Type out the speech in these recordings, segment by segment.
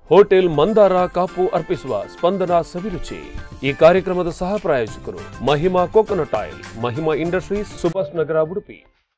Hotel Mandara Kapu ಅರ್ಪಿಸುವ ಸ್ಪಂದನ ಸವಿರುಚಿ ಈ ಕಾರ್ಯಕ್ರಮದ ಸಹ ಪ್ರಾಯೋಜಕರು Mahima coconut oil Mahima industries Subhash Nagar Udupi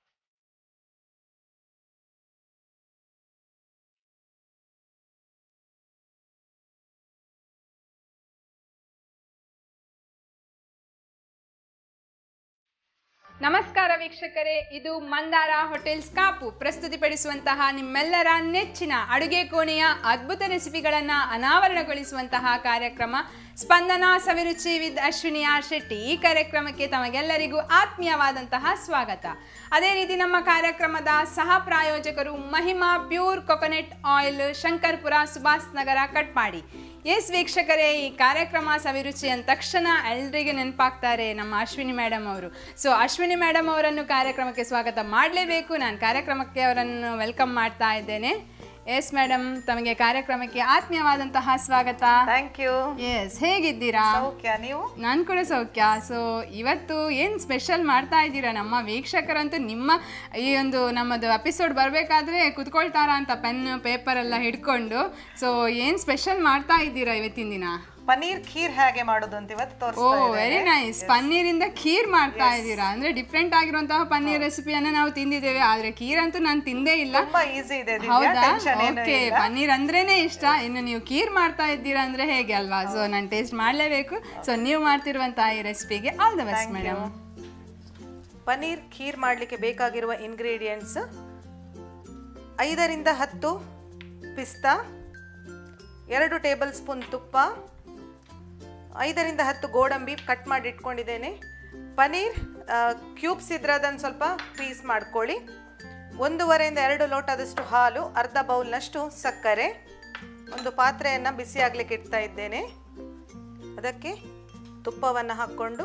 ನಮಸ್ಕಾರ ವೀಕ್ಷಕರೇ ಇದು ಮಂದಾರ ಹೋಟೆಲ್ಸ್ ಕಾಪು ಪ್ರಸ್ತುತಿಪಡಿಸುವಂತಹ ನಿಮ್ಮೆಲ್ಲರ ನೆಚ್ಚಿನ ಅಡುಗೆ ಕೋಣೆಯ ಅದ್ಭುತ ರೆಸಿಪಿಗಳನ್ನು ಅನಾವರಣಗೊಳಿಸುವಂತಹ ಕಾರ್ಯಕ್ರಮ ಸ್ಪಂದನ ಸವಿರುಚಿ ವಿತ್ ಅಶ್ವಿನಿ ಆರ್ ಶೆಟ್ಟಿ ಈ ಕಾರ್ಯಕ್ರಮಕ್ಕೆ ತಮಗೆಲ್ಲರಿಗೂ ಆತ್ಮೀಯವಾದಂತಹ ಸ್ವಾಗತ ಅದೇ ರೀತಿ ನಮ್ಮ ಕಾರ್ಯಕ್ರಮದ ಸಹ ಪ್ರಾಯೋಜಕರು Mahima pure coconut oil Shankarpura Subhash Nagar Katpadi yes ವೀಕ್ಷಕರೇ ಈ ಕಾರ್ಯಕ್ರಮ ಸವಿರುಚಿ ಅಂದ ತಕ್ಷಣ ಎಲ್ರಿಗೂ ನೆನಪಾಗ್ತಾರೆ ನಮ್ಮ ಅಶ್ವಿನಿ ಮೇಡಮ್ ಅವರು ಸೊ ಅಶ್ವಿನಿ ಮೇಡಮ್ ಅವರನ್ನು ಕಾರ್ಯಕ್ರಮಕ್ಕೆ ಸ್ವಾಗತ ಮಾಡಲೇಬೇಕು ನಾನು ಕಾರ್ಯಕ್ರಮಕ್ಕೆ ಅವರನ್ನು ವೆಲ್ಕಮ್ ಮಾಡ್ತಾ ಇದ್ದೇನೆ ಎಸ್ ಮೇಡಮ್ ತಮಗೆ ಕಾರ್ಯಕ್ರಮಕ್ಕೆ ಆತ್ಮೀಯವಾದಂತಹ ಸ್ವಾಗತ ಥ್ಯಾಂಕ್ ಯು ಎಸ್ ಹೇಗಿದ್ದೀರಾ ಸೌಖ್ಯ ನೀವು ನಾನು ಕೂಡ ಸೌಖ್ಯ ಸೊ ಇವತ್ತು ಏನು ಸ್ಪೆಷಲ್ ಮಾಡ್ತಾ ಇದ್ದೀರಾ ನಮ್ಮ ವೀಕ್ಷಕರಂತೂ ನಿಮ್ಮ ಈ ಒಂದು ನಮ್ಮದು ಎಪಿಸೋಡ್ ಬರಬೇಕಾದ್ರೆ ಕುತ್ಕೊಳ್ತಾರಾ ಅಂತ ಪೆನ್ ಪೇಪರ್ ಎಲ್ಲ ಹಿಡ್ಕೊಂಡು ಸೊ ಏನು ಸ್ಪೆಷಲ್ ಮಾಡ್ತಾ ಇದ್ದೀರಾ ಇವತ್ತಿನ ದಿನ ಪನ್ನೀರ್ ಖೀರ್ ಹೇಗೆ ಮಾಡೋದು ಅಂತ ಇವತ್ತು ಓ ತೋರಿಸ್ತಾ ವೆರಿ ನೈಸ್ ಪನ್ನೀರಿಂದ ಖೀರ್ ಮಾಡ್ತಾ ಇದ್ದೀರಾ ಅಂದ್ರೆ ಡಿಫ್ರೆಂಟ್ ಆಗಿರುವಂತಹ ಪನ್ನೀರ್ ರೆಸಿಪಿಯನ್ನ ನಾವು ತಿಂದಿದ್ದೇವೆ ಆದ್ರೆ ಖೀರ್ ಅಂತೂ ನಾನು ತಿಂದೇ ಇಲ್ಲ ತುಂಬಾ ಈಸಿ ಇದೆ ದಿವ್ಯಾ, ಹೌದಾ tension ಏನೂ ಓಕೆ ಇಲ್ಲ. ಪನ್ನೀರ್ ಅಂದ್ರೇನೆ ಇಷ್ಟ ಇನ್ನು ನೀವು ಖೀರ್ ಮಾಡ್ತಾ ಇದ್ದೀರಾ ಅಂದ್ರೆ ಹೇಗೆ ಅಲ್ವಾ ಸೊ ನಾನು ಟೇಸ್ಟ್ ಮಾಡಲೇಬೇಕು ಸೊ ನೀವು ಮಾಡ್ತಿರುವಂತಹ ಈ ರೆಸಿಪಿಗೆ all the best madam paneer kheer ಮಾಡಲಿಕ್ಕೆ ಬೇಕಾಗಿರುವ ಇಂಗ್ರೀಡಿಯೆಂಟ್ಸ್ ಐದರಿಂದ ಹತ್ತು ಪಿಸ್ತಾ ಎರಡು ಟೇಬಲ್ ಸ್ಪೂನ್ ತುಪ್ಪ ಐದರಿಂದ ಹತ್ತು ಗೋಡಂಬಿ ಕಟ್ ಮಾಡಿ ಇಟ್ಕೊಂಡಿದ್ದೇನೆ ಪನ್ನೀರ್ ಕ್ಯೂಬ್ಸ್ ಇದ್ರೆ ಅದನ್ನು ಸ್ವಲ್ಪ ಪೀಸ್ ಮಾಡ್ಕೊಳ್ಳಿ ಒಂದೂವರೆಯಿಂದ ಎರಡು ಲೋಟದಷ್ಟು ಹಾಲು ಅರ್ಧ ಬೌಲ್ನಷ್ಟು ಸಕ್ಕರೆ ಒಂದು ಪಾತ್ರೆಯನ್ನು ಬಿಸಿ ಆಗಲಿಕ್ಕೆ ಇಡ್ತಾ ಇದ್ದೇನೆ ಅದಕ್ಕೆ ತುಪ್ಪವನ್ನು ಹಾಕ್ಕೊಂಡು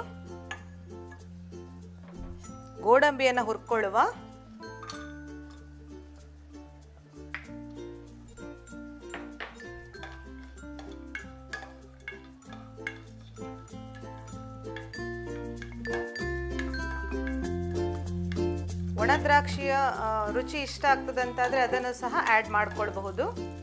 ಗೋಡಂಬಿಯನ್ನು ಹುರ್ಕೊಳ್ಳುವ ಒಣ ದ್ರಾಕ್ಷಿಯ ಆ, ರುಚಿ ಇಷ್ಟ ಆಗ್ತದಂತಾದ್ರೆ ಅದನ್ನು ಸಹ ಆ್ಯಡ್ ಮಾಡ್ಕೊಳ್ಬಹುದು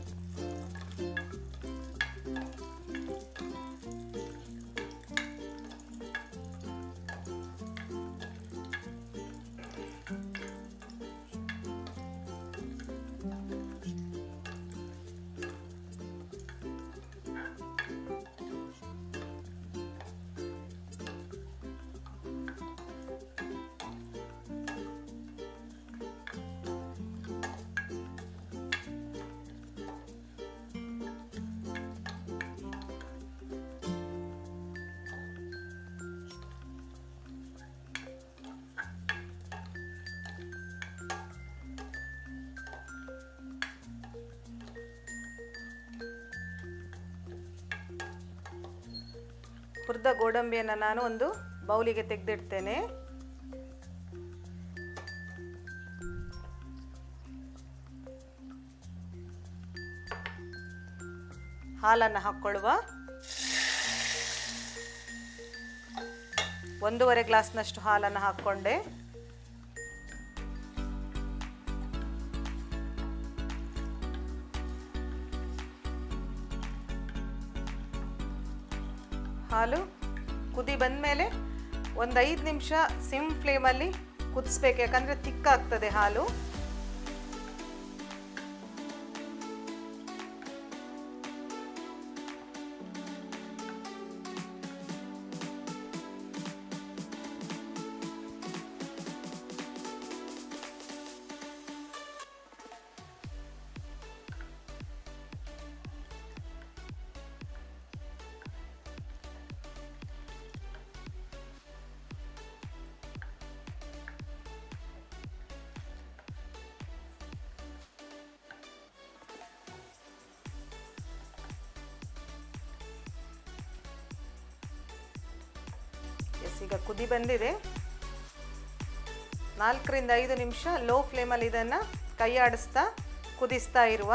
ಹುರಿದ ಗೋಡಂಬಿಯನ್ನು ನಾನು ಒಂದು ಬೌಲಿಗೆ ತೆಗೆದಿಡ್ತೇನೆ ಹಾಲನ್ನು ಹಾಕ್ಕೊಳ್ಳುವ ಒಂದೂವರೆ ಗ್ಲಾಸ್ನಷ್ಟು ಹಾಲನ್ನು ಹಾಕ್ಕೊಂಡೆ ಹಾಲು ಕುದಿ ಬಂದಮೇಲೆ ಒಂದು ಐದು ನಿಮಿಷ ಸಿಮ್ ಫ್ಲೇಮಲ್ಲಿ ಕುದಿಸ್ಬೇಕು ಯಾಕಂದರೆ ತಿಕ್ಕಾಗ್ತದೆ ಹಾಲು ಎಸ್ ಈಗ ಕುದಿ ಬಂದಿದೆ ನಾಲ್ಕರಿಂದ ಐದು ನಿಮಿಷ ಲೋ ಫ್ಲೇಮಲ್ಲಿ ಇದನ್ನು ಕೈ ಆಡಿಸ್ತಾ ಕುದಿಸ್ತಾ ಇರುವ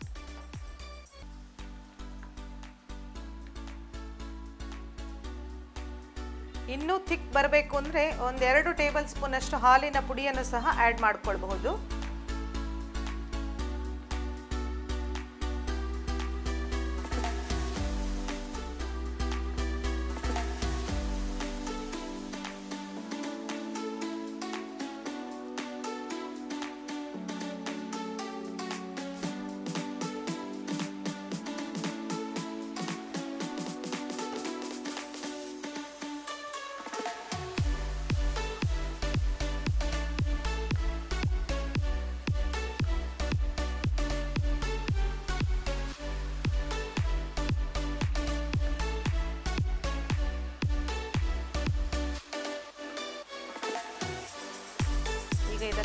ಇನ್ನೂ ಥಿಕ್ ಬರಬೇಕು ಅಂದರೆ ಒಂದೆರಡು ಟೇಬಲ್ ಸ್ಪೂನ್ ಅಷ್ಟು ಹಾಲಿನ ಪುಡಿಯನ್ನು ಸಹ ಆ್ಯಡ್ ಮಾಡ್ಕೊಳ್ಬಹುದು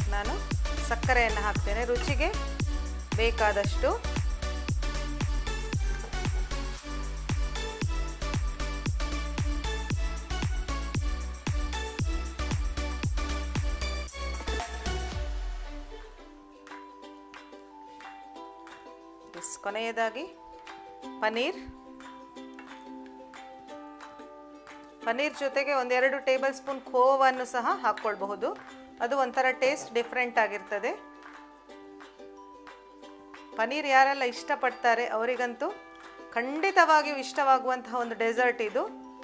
ನಾನು ಸಕ್ಕರೆಯನ್ನು ಹಾಕ್ತೇನೆ ರುಚಿಗೆ ಬೇಕಾದಷ್ಟು ಎಸ್ ಕೊನೆಯದಾಗಿ ಪನ್ನೀರ್ ಪನ್ನೀರ್ ಜೊತೆಗೆ ಒಂದೆರಡು ಟೇಬಲ್ ಸ್ಪೂನ್ ಖೋವನ್ನು ಸಹ ಹಾಕ್ಕೊಳ್ಬಹುದು ಅದು ಒಂಥರ ಟೇಸ್ಟ್ ಡಿಫ್ರೆಂಟ್ ಆಗಿರ್ತದೆ ಪನ್ನೀರ್ ಯಾರೆಲ್ಲ ಇಷ್ಟಪಡ್ತಾರೆ ಅವರಿಗಂತೂ ಖಂಡಿತವಾಗಿಯೂ ಇಷ್ಟವಾಗುವಂತಹ ಒಂದು ಡೆಸರ್ಟ್ ಇದು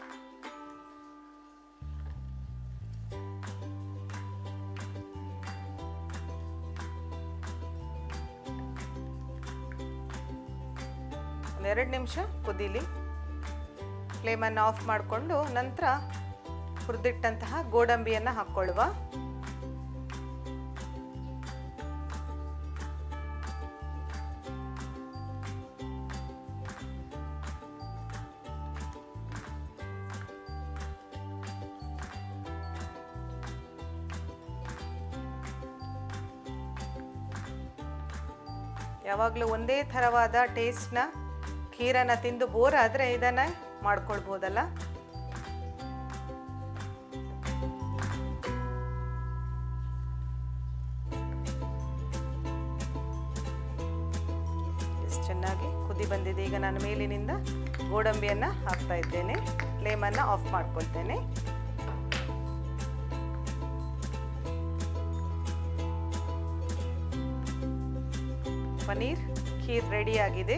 ಒಂದೆರಡು ನಿಮಿಷ ಕುದೀಲಿ ಫ್ಲೇಮನ್ನು ಆಫ್ ಮಾಡಿಕೊಂಡು ನಂತರ ಹುರಿದಿಟ್ಟಂತಹ ಗೋಡಂಬಿಯನ್ನು ಹಾಕ್ಕೊಳ್ಳುವ ಯಾವಾಗಲೂ ಒಂದೇ ಥರವಾದ ಟೇಸ್ಟ್ನ ಖೀರನ್ನು ತಿಂದು ಬೋರ್ ಆದರೆ ಇದನ್ನು ಮಾಡ್ಕೊಳ್ಬೋದಲ್ಲ ಎಷ್ಟು ಚೆನ್ನಾಗಿ ಕುದಿ ಬಂದಿದೆ ಈಗ ನಾನು ಮೇಲಿನಿಂದ ಗೋಡಂಬಿಯನ್ನು ಹಾಕ್ತಾ ಇದ್ದೇನೆ ಫ್ಲೇಮನ್ನು ಆಫ್ ಮಾಡ್ಕೊಳ್ತೇನೆ ಪನ್ನೀರ್ ಖೀರ್ ರೆಡಿ ಆಗಿದೆ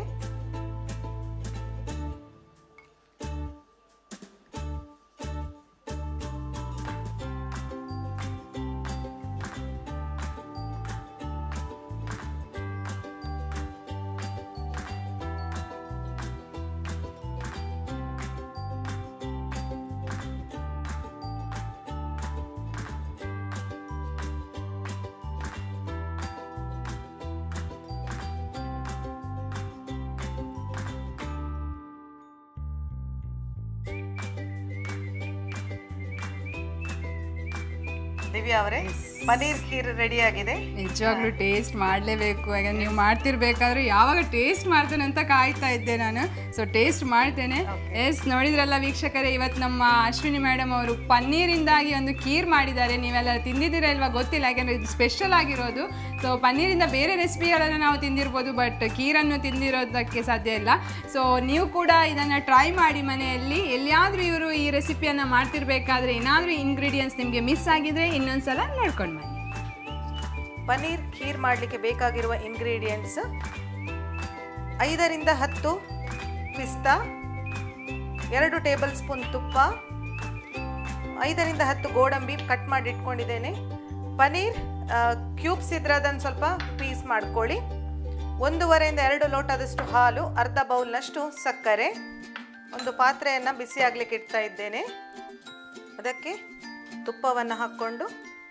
ದಿವ್ಯಾ ಅವರೇ ಪನ್ನೀರ್ ಖೀರ್ ರೆಡಿ ಆಗಿದೆ ನಿಜವಾಗ್ಲೂ ಟೇಸ್ಟ್ ಮಾಡಲೇಬೇಕು ಯಾಕಂದ್ರೆ ನೀವು ಮಾಡ್ತಿರ್ಬೇಕಾದ್ರೆ ಯಾವಾಗ ಟೇಸ್ಟ್ ಮಾಡ್ತೇನೆ ಅಂತ ಕಾಯ್ತಾ ಇದ್ದೆ ನಾನು ಸೊ ಟೇಸ್ಟ್ ಮಾಡ್ತೇನೆ ಎಸ್ ನೋಡಿದ್ರಲ್ಲ ವೀಕ್ಷಕರೇ ಇವತ್ತು ನಮ್ಮ ಅಶ್ವಿನಿ ಮೇಡಮ್ ಅವರು ಪನ್ನೀರಿಂದಾಗಿ ಒಂದು ಖೀರ್ ಮಾಡಿದ್ದಾರೆ ನೀವೆಲ್ಲ ತಿಂದಿದ್ದೀರಾ ಇಲ್ವಾ ಗೊತ್ತಿಲ್ಲ ಯಾಕಂದ್ರೆ ಇದು ಸ್ಪೆಷಲ್ ಆಗಿರೋದು ಸೊ ಪನ್ನೀರಿಂದ ಬೇರೆ ರೆಸಿಪಿಗಳನ್ನು ನಾವು ತಿಂದಿರ್ಬೋದು ಬಟ್ ಖೀರನ್ನು ತಿಂದಿರೋದಕ್ಕೆ ಸಾಧ್ಯ ಇಲ್ಲ ಸೊ ನೀವು ಕೂಡ ಇದನ್ನು ಟ್ರೈ ಮಾಡಿ ಮನೆಯಲ್ಲಿ ಎಲ್ಲಿಯಾದರೂ ಇವರು ಈ ರೆಸಿಪಿಯನ್ನು ಮಾಡ್ತಿರ್ಬೇಕಾದ್ರೆ ಏನಾದರೂ ಇಂಗ್ರೀಡಿಯೆಂಟ್ಸ್ ನಿಮಗೆ ಮಿಸ್ ಆಗಿದ್ರೆ ಇನ್ನೊಂದ್ಸಲ ನೋಡ್ಕೊಂಡು ಬನ್ನಿ ಪನ್ನೀರ್ ಖೀರ್ ಮಾಡಲಿಕ್ಕೆ ಬೇಕಾಗಿರುವ ಇಂಗ್ರೀಡಿಯೆಂಟ್ಸ್ ಐದರಿಂದ ಹತ್ತು ಪಿಸ್ತಾ ಎರಡು ಟೇಬಲ್ ಸ್ಪೂನ್ ತುಪ್ಪ ಐದರಿಂದ ಹತ್ತು ಗೋಡಂಬಿ ಕಟ್ ಮಾಡಿ ಇಟ್ಕೊಂಡಿದ್ದೇನೆ ಪನ್ನೀರ್ ಕ್ಯೂಬ್ಸ್ ಇದ್ರೆ ಅದನ್ನು ಸ್ವಲ್ಪ ಪೀಸ್ ಮಾಡ್ಕೊಳ್ಳಿ ಒಂದೂವರೆಯಿಂದ ಎರಡು ಲೋಟದಷ್ಟು ಹಾಲು ಅರ್ಧ ಬೌಲ್ನಷ್ಟು ಸಕ್ಕರೆ ಒಂದು ಪಾತ್ರೆಯನ್ನು ಬಿಸಿ ಆಗಲಿಕ್ಕೆ ಇಡ್ತಾ ಇದ್ದೇನೆ ಅದಕ್ಕೆ ತುಪ್ಪವನ್ನು ಹಾಕ್ಕೊಂಡು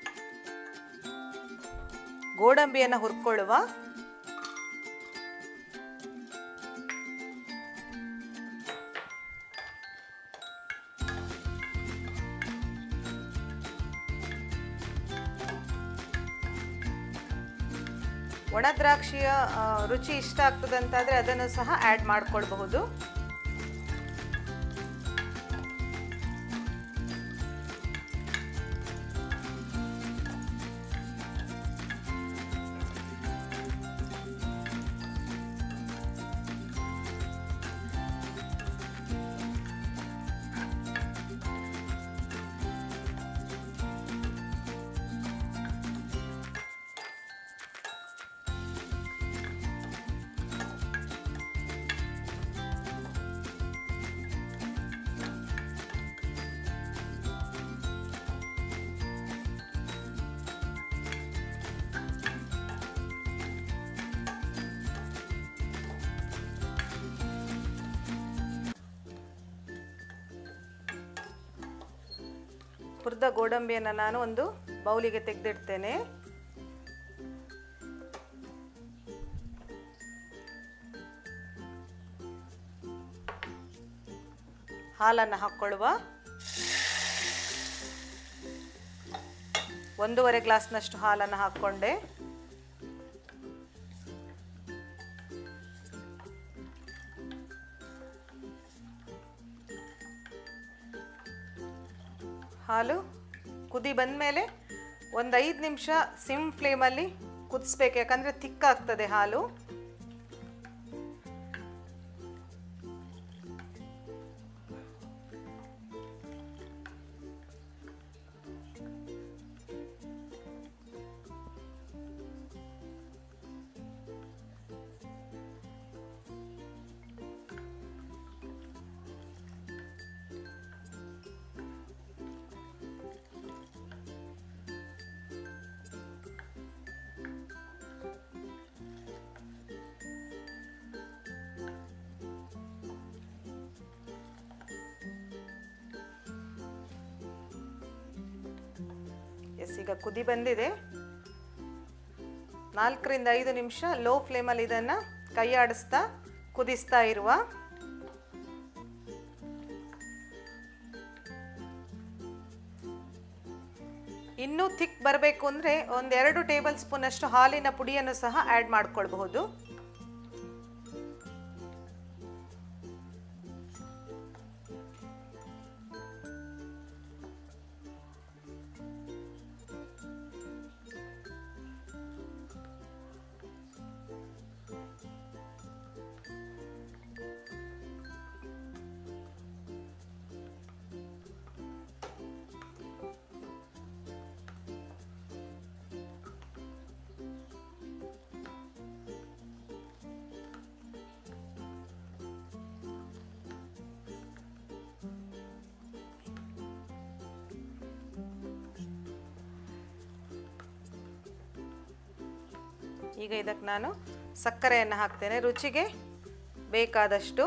ಗೋಡಂಬಿಯನ್ನು ಹುರ್ಕೊಳ್ಳುವ ಒಣ ದ್ರಾಕ್ಷಿಯ ಆ, ರುಚಿ ಇಷ್ಟ ಆಗ್ತದಂತಾದರೆ ಅದನ್ನು ಸಹ ಆ್ಯಡ್ ಮಾಡ್ಕೊಳ್ಬಹುದು ಹುರಿದ ಗೋಡಂಬಿಯನ್ನು ನಾನು ಒಂದು ಬೌಲಿಗೆ ತೆಗೆದಿಡ್ತೇನೆ ಹಾಲನ್ನು ಹಾಕ್ಕೊಳ್ಳುವ ಒಂದೂವರೆ ಗ್ಲಾಸ್ನಷ್ಟು ಹಾಲನ್ನು ಹಾಕ್ಕೊಂಡೆ ಹಾಲು ಕುದಿ ಬಂದಮೇಲೆ ಒಂದು ಐದು ನಿಮಿಷ ಸಿಮ್ ಫ್ಲೇಮಲ್ಲಿ ಕುದಿಸ್ಬೇಕು ಯಾಕಂದರೆ ತಿಕ್ಕಾಗ್ತದೆ ಹಾಲು ಎಸ್ ಈಗ ಕುದಿ ಬಂದಿದೆ ನಾಲ್ಕರಿಂದ ಐದು ನಿಮಿಷ ಲೋ ಫ್ಲೇಮಲ್ಲಿ ಇದನ್ನು ಕೈ ಆಡಿಸ್ತಾ ಕುದಿಸ್ತಾ ಇರುವ ಇನ್ನೂ ಥಿಕ್ ಬರಬೇಕು ಅಂದರೆ ಒಂದೆರಡು ಟೇಬಲ್ ಸ್ಪೂನ್ ಅಷ್ಟು ಹಾಲಿನ ಪುಡಿಯನ್ನು ಸಹ ಆ್ಯಡ್ ಮಾಡ್ಕೊಳ್ಬಹುದು ಈಗ ಇದಕ್ಕೆ ನಾನು ಸಕ್ಕರೆಯನ್ನು ಹಾಕ್ತೇನೆ ರುಚಿಗೆ ಬೇಕಾದಷ್ಟು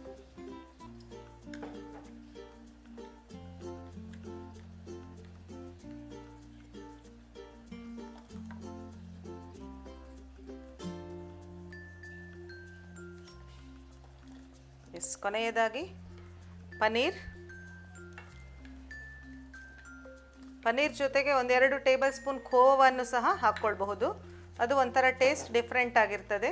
ಎಸ್ ಕೊನೆಯದಾಗಿ ಪನ್ನೀರ್ ಪನ್ನೀರ್ ಜೊತೆಗೆ ಒಂದೆರಡು ಟೇಬಲ್ ಸ್ಪೂನ್ ಖೋವನ್ನು ಸಹ ಹಾಕ್ಕೊಳ್ಬಹುದು ಅದು ಒಂಥರ ಟೇಸ್ಟ್ ಡಿಫ್ರೆಂಟ್ ಆಗಿರ್ತದೆ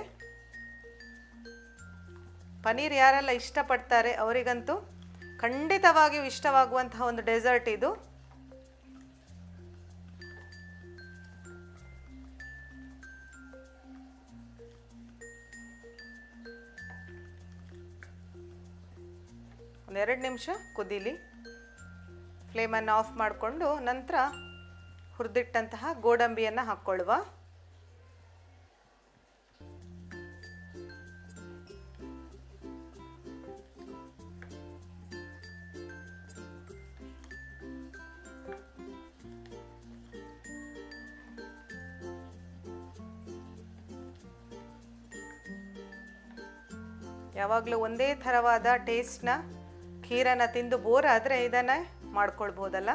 ಪನ್ನೀರ್ ಯಾರೆಲ್ಲ ಇಷ್ಟಪಡ್ತಾರೆ ಅವರಿಗಂತೂ ಖಂಡಿತವಾಗಿಯೂ ಇಷ್ಟವಾಗುವಂತಹ ಒಂದು ಡೆಸರ್ಟ್ ಇದು ಒಂದೆರಡು ನಿಮಿಷ ಕುದೀಲಿ ಫ್ಲೇಮನ್ನು ಆಫ್ ಮಾಡಿಕೊಂಡು ನಂತರ ಹುರಿದಿಟ್ಟಂತಹ ಗೋಡಂಬಿಯನ್ನು ಹಾಕ್ಕೊಳ್ಳುವ ಯಾವಾಗಲೂ ಒಂದೇ ಥರವಾದ ಟೇಸ್ಟ್ನ ಖೀರನ್ನು ತಿಂದು ಬೋರ್ ಆದರೆ ಇದನ್ನು ಮಾಡ್ಕೊಳ್ಬೋದಲ್ಲ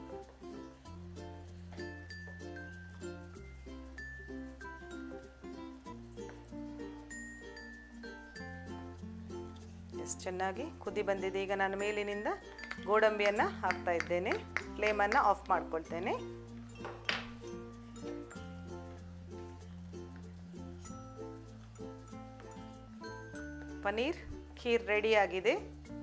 ಎಷ್ಟು ಚೆನ್ನಾಗಿ ಕುದಿ ಬಂದಿದೆ ಈಗ ನಾನು ಮೇಲಿನಿಂದ ಗೋಡಂಬಿಯನ್ನು ಹಾಕ್ತಾ ಇದ್ದೇನೆ ಫ್ಲೇಮನ್ನು ಆಫ್ ಮಾಡ್ಕೊಳ್ತೇನೆ ಪನ್ನೀರ್ ಖೀರ್ ರೆಡಿ ಆಗಿದೆ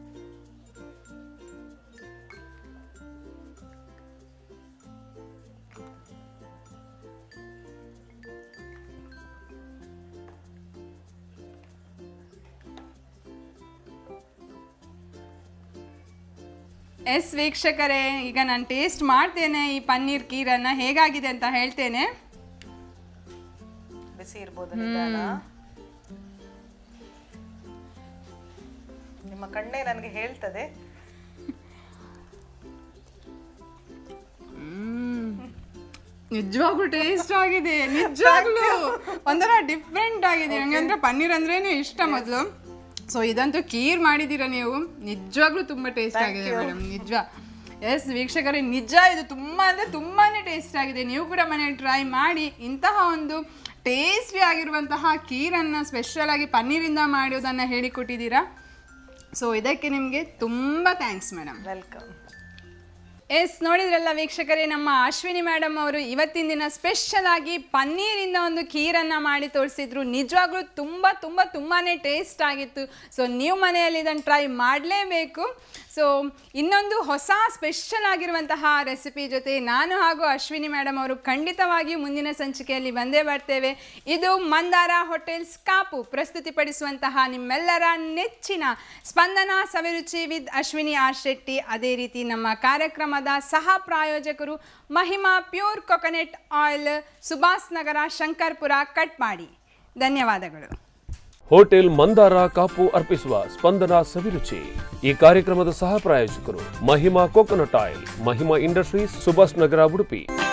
ಎಸ್ ವೀಕ್ಷಕರೇ ಈಗ ನಾನು ಟೇಸ್ಟ್ ಮಾಡ್ತೇನೆ ಈ ಪನ್ನೀರ್ ಕೀರನ್ನ ಹೇಗಾಗಿದೆ ಅಂತ ಹೇಳ್ತೇನೆ ಬಿಸಿ ಇರ್ಬೋದು ನಿಧಾನ ನಿಮ್ಮ ಕಣ್ಣೇ ನನಗೆ ಹೇಳ್ತದೆ ನಿಜವಾಗ್ಲೂ ಟೇಸ್ಟ್ ಆಗಿದೆ ನಿಜವಾಗ್ಲೂ ಒಂಥರ ಡಿಫ್ರೆಂಟ್ ಆಗಿದೆ ನಂಗೆ ಅಂದ್ರೆ ಪನ್ನೀರ್ ಅಂದ್ರೇನೆ ಇಷ್ಟ ಮೊದಲು ಸೊ ಇದಂತೂ ಕೀರ್ ಮಾಡಿದ್ದೀರಾ ನೀವು ನಿಜವಾಗ್ಲೂ ತುಂಬಾ ಟೇಸ್ಟ್ ಆಗಿದೆ ಮೇಡಮ್ ನಿಜ ಎಸ್ ವೀಕ್ಷಕರೇ ನಿಜ ಇದು ತುಂಬಾ ಅಂದ್ರೆ ತುಂಬಾನೇ ಟೇಸ್ಟ್ ಆಗಿದೆ ನೀವು ಕೂಡ ಮನೇಲಿ ಟ್ರೈ ಮಾಡಿ ಇಂತಹ ಒಂದು ಟೇಸ್ಟಿ ಆಗಿರುವಂತಹ ಕೀರನ್ನು ಸ್ಪೆಷಲ್ ಆಗಿ ಪನ್ನೀರಿಂದ ಮಾಡೋದನ್ನು ಹೇಳಿಕೊಟ್ಟಿದ್ದೀರಾ ಸೊ ಇದಕ್ಕೆ ನಿಮಗೆ ತುಂಬ ಥ್ಯಾಂಕ್ಸ್ ಮೇಡಮ್ ವೆಲ್ಕಮ್ ಎಸ್ ನೋಡಿದ್ರಲ್ಲ ವೀಕ್ಷಕರೇ ನಮ್ಮ ಅಶ್ವಿನಿ ಮೇಡಮ್ ಅವರು ಇವತ್ತಿನ ದಿನ ಸ್ಪೆಷಲ್ ಆಗಿ ಪನ್ನೀರಿಂದ ಒಂದು ಖೀರನ್ನು ಮಾಡಿ ತೋರಿಸಿದ್ರು ನಿಜವಾಗ್ಲೂ ತುಂಬ ತುಂಬ ತುಂಬಾ ಟೇಸ್ಟ್ ಆಗಿತ್ತು ಸೊ ನೀವು ಮನೆಯಲ್ಲಿ ಇದನ್ನು ಟ್ರೈ ಮಾಡಲೇಬೇಕು ಸೊ ಇನ್ನೊಂದು ಹೊಸ ಸ್ಪೆಷಲ್ ಆಗಿರುವಂತಹ ರೆಸಿಪಿ ಜೊತೆ ನಾನು ಹಾಗೂ ಅಶ್ವಿನಿ ಮೇಡಮ್ ಅವರು ಖಂಡಿತವಾಗಿಯೂ ಮುಂದಿನ ಸಂಚಿಕೆಯಲ್ಲಿ ಬಂದೇ ಬರ್ತೇವೆ ಇದು ಮಂದಾರ ಹೋಟೆಲ್ಸ್ ಕಾಪು ಪ್ರಸ್ತುತಿಪಡಿಸುವಂತಹ ನಿಮ್ಮೆಲ್ಲರ ನೆಚ್ಚಿನ ಸ್ಪಂದನ ಸವಿರುಚಿ ವಿತ್ ಅಶ್ವಿನಿ ಆರ್ ಶೆಟ್ಟಿ ಅದೇ ರೀತಿ ನಮ್ಮ ಕಾರ್ಯಕ್ರಮದ ಸಹ ಪ್ರಾಯೋಜಕರು Mahima pure coconut oil Subhash Nagar Shankarpura Katpadi ಧನ್ಯವಾದಗಳು ಹೋಟೆಲ್ ಮಂದಾರ ಕಾಪು ಅರ್ಪಿಸುವ ಸ್ಪಂದನ ಸವಿರುಚಿ ಈ ಕಾರ್ಯಕ್ರಮದ ಸಹ ಪ್ರಾಯೋಜಕರು Mahima coconut oil Mahima industries Subhash Nagar Udupi